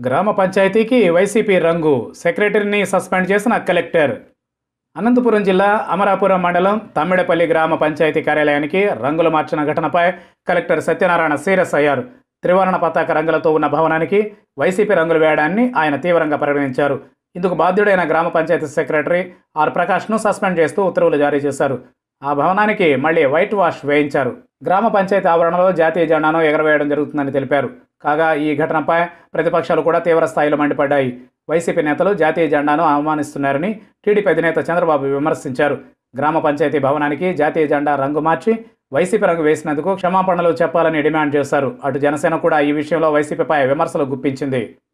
గ్రామ పంచాయతీకి వైసీపీ రంగు సెక్రటరీని సస్పెండ్ చేసిన కలెక్టర్ అనంతపురం జిల్లా అమరాపురం మండలం తమ్మిడపల్లి గ్రామ పంచాయతీ కార్యాలయానికి రంగులు మార్చిన ఘటనపై కలెక్టర్ సత్యనారాయణ సీరియస్ అయ్యారు త్రివర్ణ పతాక రంగులతో ఉన్న భవనానికి వైసీపీ రంగులు వేయడాన్ని ఆయన తీవ్రంగా పరిగణించారు ఇందుకు బాధ్యుడైన గ్రామ పంచాయతీ సెక్రటరీ ఆర్ ప్రకాష్ను సస్పెండ్ చేస్తూ ఉత్తర్వులు జారీ చేశారు ఆ భవనానికి మళ్ళీ వైట్ వాష్ వేయించారు గ్రామ పంచాయతీ ఆవరణలో జాతీయ జెండాను ఎగరవేయడం జరుగుతుందని తెలిపారు కాగా ఈ ఘటనపై ప్రతిపక్షాలు కూడా తీవ్ర స్థాయిలో మండిపడ్డాయి వైసీపీ నేతలు జాతీయ జెండాను అవమానిస్తున్నారని టీడీపీ అధినేత చంద్రబాబు విమర్శించారు గ్రామ పంచాయతీ భవనానికి జాతీయ జెండా రంగు మార్చి వైసీపీ రంగు వేసినందుకు క్షమాపణలు చెప్పాలని డిమాండ్ చేశారు అటు జనసేన కూడా ఈ విషయంలో వైసీపీపై విమర్శలు గుప్పించింది